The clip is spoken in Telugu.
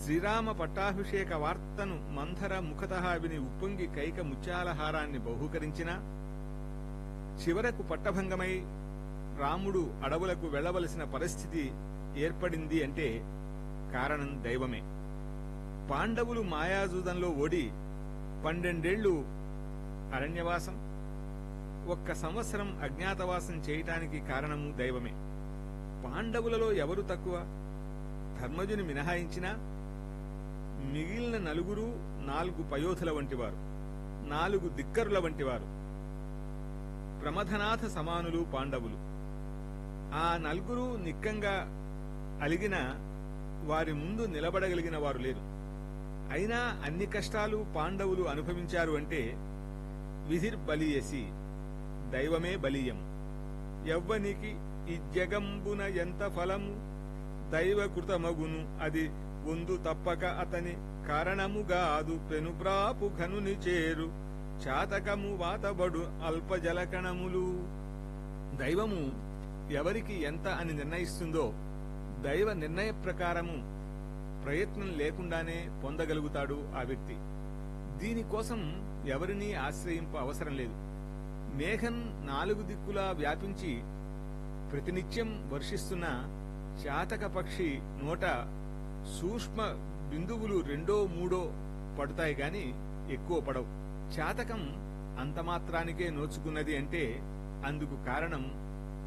శ్రీరామ పట్టాభిషేక వార్తను మంథర ముఖతః విని ఉప్పొంగి కైక ముత్యాలహారాన్ని బహూకరించినా చివరకు పట్టభంగమై రాముడు అడవులకు వెళ్లవలసిన పరిస్థితి ఏర్పడింది అంటే కారణం దైవమే పాండవులు మాయాజూదంలో ఓడి పన్నెండేళ్లు అరణ్యవాసం ఒక్క సంవత్సరం అజ్ఞాతవాసం చేయటానికి కారణము దైవమే పాండవులలో ఎవరు తక్కువ ధర్మజుని మినహాయించినా మిగిలిన నలుగురు నాలుగు పయోధుల వంటివారు నాలుగు దిక్కరుల వంటివారు ప్రమథనాథ సమానులు పాండవులు ఆ నలుగురు నిక్కంగా అలిగిన వారి ముందు నిలబడగలిగిన వారు లేరు అయినా అన్ని కష్టాలు పాండవులు అనుభవించారు అంటే విధిర్బలియసి దైవమే బలీయం ఎవ్వనికి ఈ జగంబున ఎంత ఫలము దైవకృతమగును అది ఉందు తప్పక అతని కారణముగాదు పెనుప్రాపు ఘనుని చేరు చాతకము వాతబడు అల్పజలకణములు దైవము ఎవరికి ఎంత అని నిర్ణయిస్తుందో దైవ నిర్ణయ ప్రకారము ప్రయత్నం లేకుండానే పొందగలుగుతాడు ఆ వ్యక్తి దీనికోసం ఎవరినీ ఆశ్రయింప అవసరం లేదు మేఘం నాలుగు దిక్కులా వ్యాపించి ప్రతినిత్యం వర్షిస్తున్న చాతక పక్షి నోట సూక్ష్మ బిందువులు రెండో మూడో పడతాయి గాని ఎక్కువ పడవు చాతకం అంతమాత్రానికే నోచుకున్నది అంటే అందుకు కారణం